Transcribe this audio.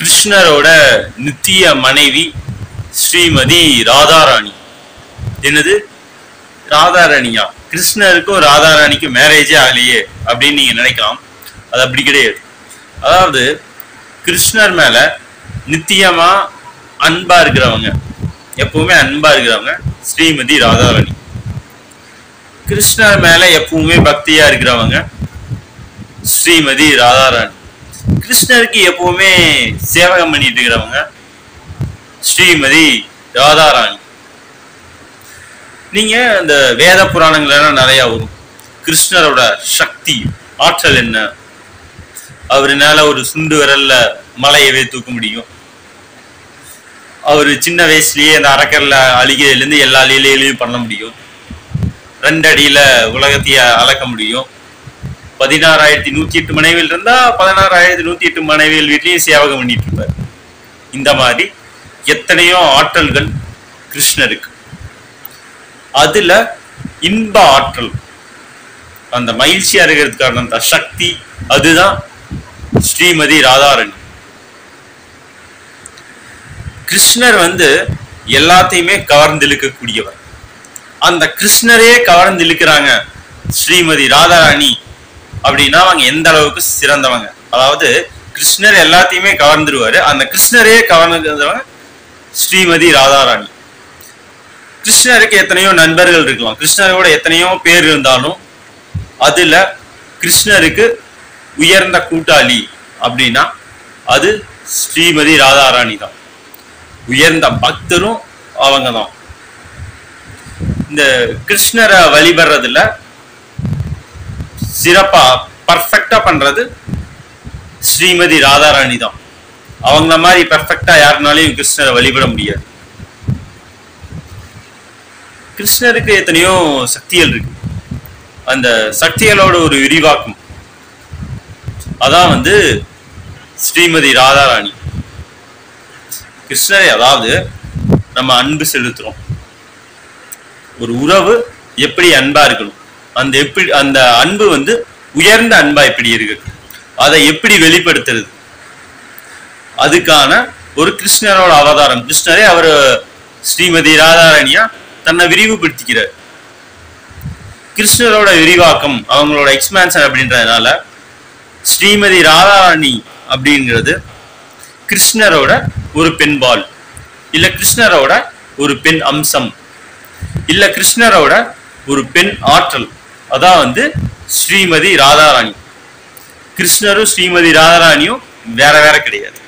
கிருஷ்ணரோட நித்திய மனைவி ஸ்ரீமதி ராதாராணி என்னது ராதாராணியா கிருஷ்ணருக்கும் ராதாராணிக்கும் மேரேஜே ஆகலையே அப்படின்னு நீங்க நினைக்கலாம் அது அப்படி கிடையாது அதாவது கிருஷ்ணர் மேல நித்தியமா அன்பா இருக்கிறவங்க எப்பவுமே அன்பா இருக்கிறவங்க ஸ்ரீமதி ராதாராணி கிருஷ்ணர் மேல எப்பவுமே பக்தியா இருக்கிறவங்க ஸ்ரீமதி ராதாராணி கிருஷ்ணருக்கு எப்பவுமே சேவகம் பண்ணிட்டு இருக்கிறவங்க ஸ்ரீமதி ராதாராணி நீங்க இந்த வேத புராணங்கள்லாம் நிறைய வரும் கிருஷ்ணரோட சக்தி ஆற்றல் என்ன அவருனால ஒரு சுண்டு விரல்ல மலையவே தூக்க முடியும் அவர் சின்ன வயசுலயே அந்த அரக்கர்ல அழிகையில இருந்து எல்லா லீலைகளையும் பண்ண முடியும் ரெண்டு அடியில உலகத்தைய அளக்க முடியும் பதினாறாயிரத்தி நூத்தி எட்டு மனைவியில் இருந்தா பதினாறாயிரத்தி நூத்தி எட்டு மனைவிகள் வீட்லயும் சேவகம் பண்ணிட்டு இருப்பார் இந்த மாதிரி எத்தனையோ ஆற்றல்கள் கிருஷ்ணருக்கு அதுல இன்ப ஆற்றல் அந்த மகிழ்ச்சியா இருக்கிறதுக்கான அந்த சக்தி அதுதான் ஸ்ரீமதி ராதாரணி கிருஷ்ணர் வந்து எல்லாத்தையுமே கவர்ந்து இழுக்கக்கூடியவர் அந்த கிருஷ்ணரே கவர்ந்து இழுக்கிறாங்க ஸ்ரீமதி ராதாராணி அப்படின்னா அவங்க எந்த அளவுக்கு சிறந்தவங்க அதாவது கிருஷ்ணர் எல்லாத்தையுமே கவர்ந்துருவாரு அந்த கிருஷ்ணரே கவர்ந்துருந்தவங்க ஸ்ரீமதி ராதாராணி கிருஷ்ணருக்கு எத்தனையோ நண்பர்கள் இருக்கலாம் கிருஷ்ணரோட எத்தனையோ பேர் இருந்தாலும் அதுல கிருஷ்ணருக்கு உயர்ந்த கூட்டாளி அப்படின்னா அது ஸ்ரீமதி ராதாராணி தான் உயர்ந்த பக்தரும் அவங்க தான் இந்த கிருஷ்ணரை வழிபடுறதுல சிறப்பா பர்ஃபெக்டா பண்றது ஸ்ரீமதி ராதாராணி தான் அவங்கள மாதிரி பர்ஃபெக்டா யாருனாலையும் கிருஷ்ணரை வழிபட முடியாது கிருஷ்ணருக்கு எத்தனையோ சக்திகள் இருக்கு அந்த சக்திகளோட ஒரு விரிவாக்கம் அதான் வந்து ஸ்ரீமதி ராதாராணி கிருஷ்ணரை அதாவது நம்ம அன்பு செலுத்துறோம் ஒரு உறவு எப்படி அன்பா இருக்கணும் அந்த எப்படி அந்த அன்பு வந்து உயர்ந்த அன்பா எப்படி இருக்கு அதை எப்படி வெளிப்படுத்துறது அதுக்கான ஒரு கிருஷ்ணரோட அவதாரம் கிருஷ்ணரே அவர் ஸ்ரீமதி ராதாராணியா தன்னை விரிவுபடுத்திக்கிறார் கிருஷ்ணரோட விரிவாக்கம் அவங்களோட எக்ஸ்பான்ஷன் அப்படின்றதுனால ஸ்ரீமதி ராதாராணி அப்படிங்கிறது கிருஷ்ணரோட ஒரு பெண்பால் இல்ல கிருஷ்ணரோட ஒரு பெண் அம்சம் இல்ல கிருஷ்ணரோட ஒரு பெண் ஆற்றல் அதான் வந்து ஸ்ரீமதி ராதாராணி கிருஷ்ணரும் ஸ்ரீமதி ராதாராணியும் வேற வேற கிடையாது